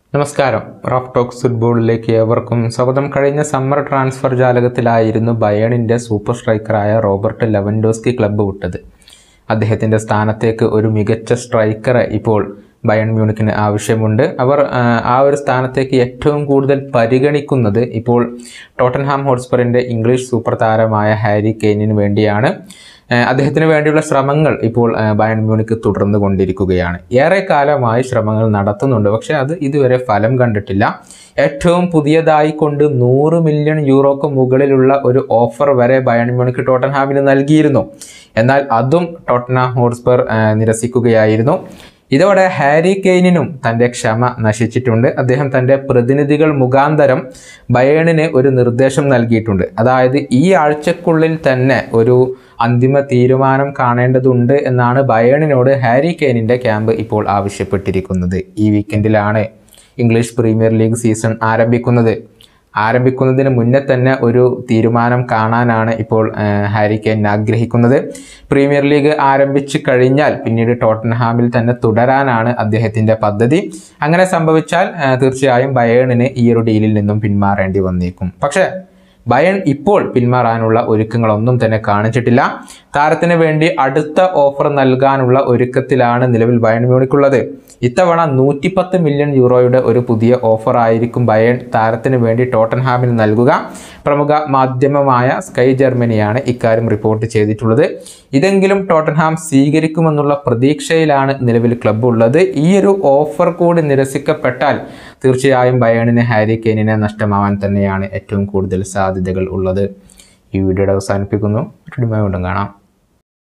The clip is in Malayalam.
നമസ്കാരം റഫ് ടോക്സ് ഫുട്ബോളിലേക്ക് ഏവർക്കും സ്വാഗതം കഴിഞ്ഞ സമ്മർ ട്രാൻസ്ഫർ ജാലകത്തിലായിരുന്നു ബയേണിൻ്റെ സൂപ്പർ സ്ട്രൈക്കറായ റോബർട്ട് ലെവൻഡോസ്കി ക്ലബ്ബ് വിട്ടത് അദ്ദേഹത്തിൻ്റെ സ്ഥാനത്തേക്ക് ഒരു മികച്ച സ്ട്രൈക്കറെ ഇപ്പോൾ ബയൺ മ്യൂണിക്കിന് ആവശ്യമുണ്ട് അവർ ആ, ആ ഒരു സ്ഥാനത്തേക്ക് ഏറ്റവും കൂടുതൽ പരിഗണിക്കുന്നത് ഇപ്പോൾ ടോട്ടൻഹാം ഹോട്ട്സ്പറിൻ്റെ ഇംഗ്ലീഷ് സൂപ്പർ താരമായ ഹാരി കെയ്നിന് വേണ്ടിയാണ് ഏഹ് അദ്ദേഹത്തിന് വേണ്ടിയുള്ള ശ്രമങ്ങൾ ഇപ്പോൾ ഏഹ് ബയൺ മ്യൂണിക്ക് തുടർന്നു കൊണ്ടിരിക്കുകയാണ് ഏറെ കാലമായി ശ്രമങ്ങൾ നടത്തുന്നുണ്ട് പക്ഷേ അത് ഇതുവരെ ഫലം കണ്ടിട്ടില്ല ഏറ്റവും പുതിയതായി കൊണ്ട് നൂറ് മില്യൺ യൂറോക്ക് മുകളിലുള്ള ഒരു ഓഫർ വരെ ബയൺ മ്യൂണിക്ക് ടോട്ടൻഹാമിന് നൽകിയിരുന്നു എന്നാൽ അതും ടോട്ടൻഹാം ഹോട്ട്സ്പർ ഏഹ് നിരസിക്കുകയായിരുന്നു ഇതോടെ ഹാരി കെയ്നിനും തൻ്റെ ക്ഷമ നശിച്ചിട്ടുണ്ട് അദ്ദേഹം തൻ്റെ പ്രതിനിധികൾ മുഖാന്തരം ബയേണിന് ഒരു നിർദ്ദേശം നൽകിയിട്ടുണ്ട് അതായത് ഈ ആഴ്ചക്കുള്ളിൽ തന്നെ ഒരു അന്തിമ തീരുമാനം കാണേണ്ടതുണ്ട് എന്നാണ് ബയേണിനോട് ഹാരി കെയ്നിൻ്റെ ക്യാമ്പ് ഇപ്പോൾ ആവശ്യപ്പെട്ടിരിക്കുന്നത് ഈ വീക്കെൻഡിലാണ് ഇംഗ്ലീഷ് പ്രീമിയർ ലീഗ് സീസൺ ആരംഭിക്കുന്നത് ആരംഭിക്കുന്നതിന് മുന്നേ തന്നെ ഒരു തീരുമാനം കാണാനാണ് ഇപ്പോൾ ആ, ഹാരി കെയ്ൻ ആഗ്രഹിക്കുന്നത് പ്രീമിയർ ലീഗ് ആരംഭിച്ചു കഴിഞ്ഞാൽ പിന്നീട് ടോട്ടൻഹാമിൽ തന്നെ തുടരാനാണ് അദ്ദേഹത്തിൻ്റെ പദ്ധതി അങ്ങനെ സംഭവിച്ചാൽ ആ, തീർച്ചയായും ബയേണിന് ഈ ഒരു ഡീലിൽ നിന്നും പിന്മാറേണ്ടി വന്നേക്കും പക്ഷേ ബയൺ ഇപ്പോൾ പിന്മാറാനുള്ള ഒരുക്കങ്ങളൊന്നും തന്നെ കാണിച്ചിട്ടില്ല താരത്തിന് വേണ്ടി അടുത്ത ഓഫർ നൽകാനുള്ള ഒരുക്കത്തിലാണ് നിലവിൽ ബയൺ മ്യൂണിക്കുള്ളത് ഇത്തവണ നൂറ്റിപ്പത്ത് മില്യൺ യൂറോയുടെ ഒരു പുതിയ ഓഫർ ആയിരിക്കും ബയൺ താരത്തിന് വേണ്ടി ടോട്ടൻഹാമിന് നൽകുക പ്രമുഖ മാധ്യമമായ സ്കൈ ജർമ്മനിയാണ് ഇക്കാര്യം റിപ്പോർട്ട് ചെയ്തിട്ടുള്ളത് ഇതെങ്കിലും ടോട്ടൻഹാം സ്വീകരിക്കുമെന്നുള്ള പ്രതീക്ഷയിലാണ് നിലവിൽ ക്ലബ്ബ് ഉള്ളത് ഈ ഒരു ഓഫർ കൂടി നിരസിക്കപ്പെട്ടാൽ തീർച്ചയായും ബയേണിന് ഹാരി കെയ്നിനെ നഷ്ടമാവാൻ തന്നെയാണ് ഏറ്റവും കൂടുതൽ സാധ്യതകൾ ഉള്ളത് ഈ വീഡിയോയുടെ അവസാനിപ്പിക്കുന്നു വീണ്ടും കാണാം